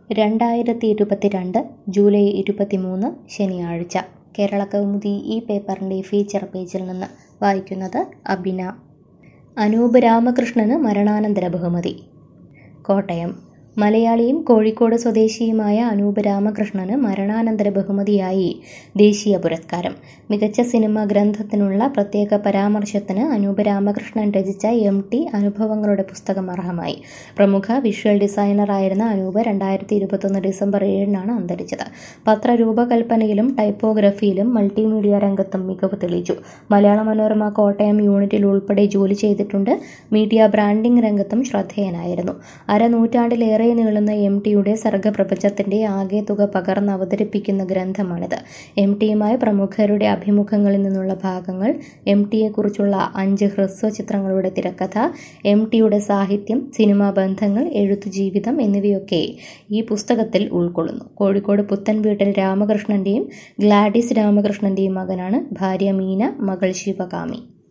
രണ്ടായിരത്തി ഇരുപത്തിരണ്ട് ജൂലൈ ഇരുപത്തിമൂന്ന് ശനിയാഴ്ച കേരള കൗമുദി ഈ പേപ്പറിൻ്റെ ഫീച്ചർ പേജിൽ നിന്ന് വായിക്കുന്നത് അബിന അനൂപ് രാമകൃഷ്ണന് മരണാനന്തര ബഹുമതി കോട്ടയം മലയാളിയും കോഴിക്കോട് സ്വദേശിയുമായ അനൂപ് രാമകൃഷ്ണന് മരണാനന്തര ബഹുമതിയായി ദേശീയ പുരസ്കാരം മികച്ച സിനിമ ഗ്രന്ഥത്തിനുള്ള പ്രത്യേക പരാമർശത്തിന് അനൂപ് രാമകൃഷ്ണൻ രചിച്ച എം ടി അനുഭവങ്ങളുടെ പുസ്തകം അർഹമായി പ്രമുഖ വിഷ്വൽ ഡിസൈനറായിരുന്ന അനൂപ് രണ്ടായിരത്തി ഇരുപത്തൊന്ന് ഡിസംബർ ഏഴിനാണ് അന്തരിച്ചത് പത്രരൂപകൽപ്പനയിലും ടൈപ്പോഗ്രഫിയിലും മൾട്ടിമീഡിയ രംഗത്തും മികവ് തെളിയിച്ചു മലയാള മനോരമ കോട്ടയം യൂണിറ്റിൽ ഉൾപ്പെടെ ജോലി ചെയ്തിട്ടുണ്ട് മീഡിയ ബ്രാൻഡിംഗ് രംഗത്തും ശ്രദ്ധേയനായിരുന്നു അരനൂറ്റാണ്ടിലേറെ നീളുന്ന എം ടിയുടെ സർഗപ്രപഞ്ചത്തിന്റെ ആകെ തുക പകർന്ന് അവതരിപ്പിക്കുന്ന ഗ്രന്ഥമാണിത് എം ടിയുമായി പ്രമുഖരുടെ അഭിമുഖങ്ങളിൽ നിന്നുള്ള ഭാഗങ്ങൾ എം ടിയെക്കുറിച്ചുള്ള അഞ്ച് ഹ്രസ്വ ചിത്രങ്ങളുടെ തിരക്കഥ എം ടിയുടെ സാഹിത്യം സിനിമാ ബന്ധങ്ങൾ എഴുത്തു ജീവിതം എന്നിവയൊക്കെ ഈ പുസ്തകത്തിൽ ഉൾക്കൊള്ളുന്നു കോഴിക്കോട് പുത്തൻവീട്ടിൽ രാമകൃഷ്ണന്റെയും ഗ്ലാഡിസ് രാമകൃഷ്ണന്റെയും മകനാണ് ഭാര്യ മീന മകൾ ശിവകാമി